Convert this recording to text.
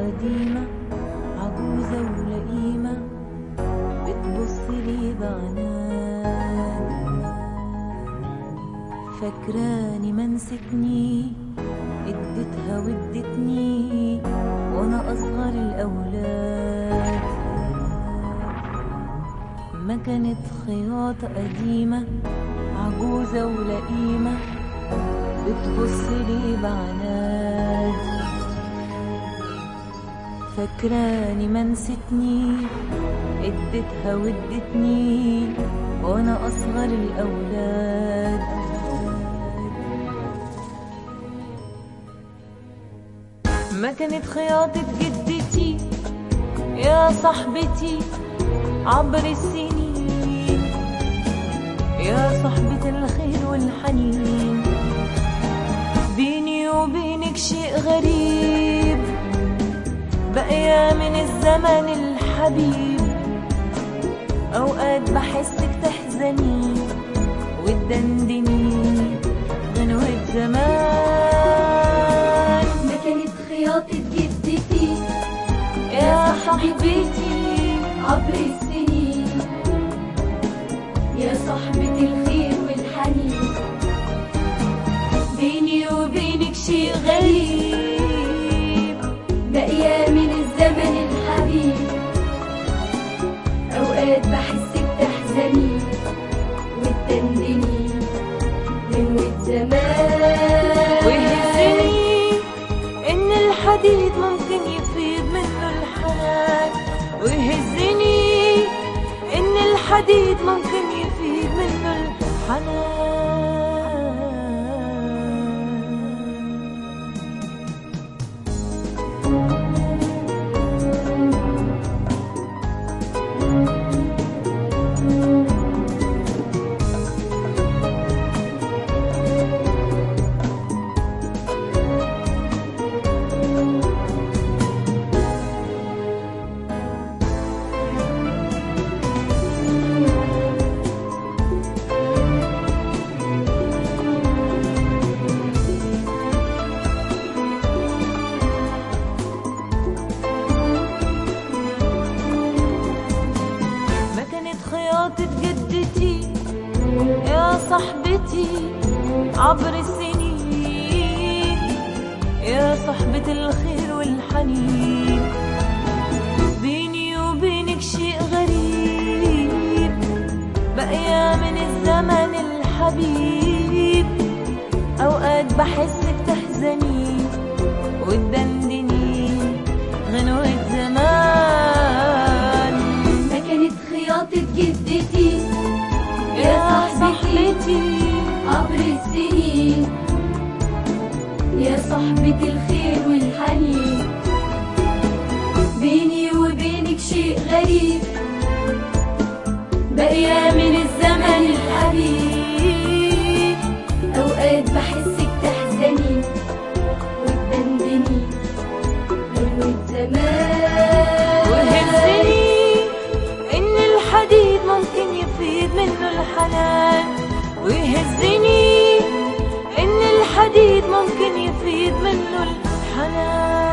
قديمة عجوزة ولئيمة بتبص لي بعناد فاكراني ما نسيتني اديتها وادتني وانا اصغر الاولاد ما كانت خياطة قديمة عجوزة ولئيمة بتبص لي بعناد فاكراني ما نسيتني اديتها وادتني وانا اصغر الاولاد ما كانت خياطة جدتي يا صاحبتي عبر السنين يا صاحبة الخير والحنين بيني وبينك شيء غريب بقيا من الزمن الحبيب أوقات بحسك تحزني وتدندني غنوة زمان ما كانت خياطة جدتي يا صاحبتي عبر السنين يا صاحبة الخير والحنين بيني وبينك شيء غريب باقية من الزمن الحبيب أوقات بحسك تحزني وتدندني غنوة زمان ويهزني ان الحديد ممكن يفيد منه الحنان ويهزني ان الحديد ممكن يفيد منه الحنان ما كانت خياطة جدتي يا صاحبتي عبر السنين يا صاحبة الخير والحنين بيني وبينك شيء غريب بقيا من الزمن الحبيب أوقات بحسك تحزني وتدندني غنوة زمان ما كانت خياطة جدتي يا صاحبتي عبر السنين يا صاحبة الخير والحنين بيني وبينك شيء غريب باقية من الزمن الحبيب أوقات بحسك تحزني وتدندني غنوة زمان وهزني ان الحديد ممكن يفيد منه الحنان ويهزني ان الحديد ممكن يفيد منه الحنان